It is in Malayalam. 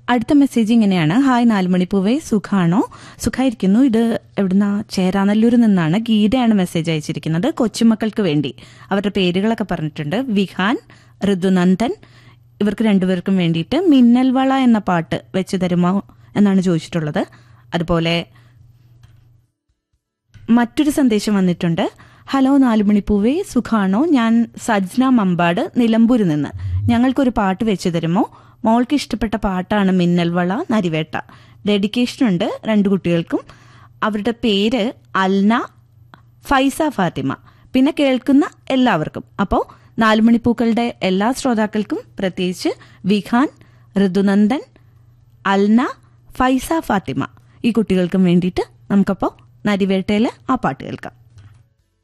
അടുത്ത മെസ്സേജ് ഇങ്ങനെയാണ് ഹായ് നാലുമണിപ്പൂവേ സുഖാണോ സുഖായിരിക്കുന്നു ഇത് എവിടുന്ന ചേരാനല്ലൂരിൽ നിന്നാണ് ഗീതയാണ് മെസ്സേജ് അയച്ചിരിക്കുന്നത് കൊച്ചുമക്കൾക്ക് വേണ്ടി അവരുടെ പേരുകളൊക്കെ പറഞ്ഞിട്ടുണ്ട് വിഹാൻ ഋതുനന്ദൻ ഇവർക്ക് രണ്ടുപേർക്കും വേണ്ടിയിട്ട് മിന്നൽവള എന്ന പാട്ട് വെച്ച് തരുമോ എന്നാണ് ചോദിച്ചിട്ടുള്ളത് അതുപോലെ മറ്റൊരു സന്ദേശം വന്നിട്ടുണ്ട് ഹലോ നാലുമണിപ്പൂവേ സുഖാണോ ഞാൻ സജ്ന മമ്പാട് നിലമ്പൂരിൽ നിന്ന് ഞങ്ങൾക്കൊരു പാട്ട് വെച്ച് തരുമോ മോൾക്ക് ഇഷ്ടപ്പെട്ട പാട്ടാണ് മിന്നൽവള നരിവേട്ട ഡെഡിക്കേഷൻ ഉണ്ട് രണ്ടു കുട്ടികൾക്കും അവരുടെ പേര് അൽന ഫൈസ ഫാത്തിമ പിന്നെ കേൾക്കുന്ന എല്ലാവർക്കും അപ്പോൾ നാലുമണിപ്പൂക്കളുടെ എല്ലാ ശ്രോതാക്കൾക്കും പ്രത്യേകിച്ച് വിഖാൻ ഋതുനന്ദൻ അൽന ഫൈസ ഫാത്തിമ ഈ കുട്ടികൾക്കും വേണ്ടിയിട്ട് നമുക്കപ്പോൾ നരിവേട്ടയിലെ ആ പാട്ട് കേൾക്കാം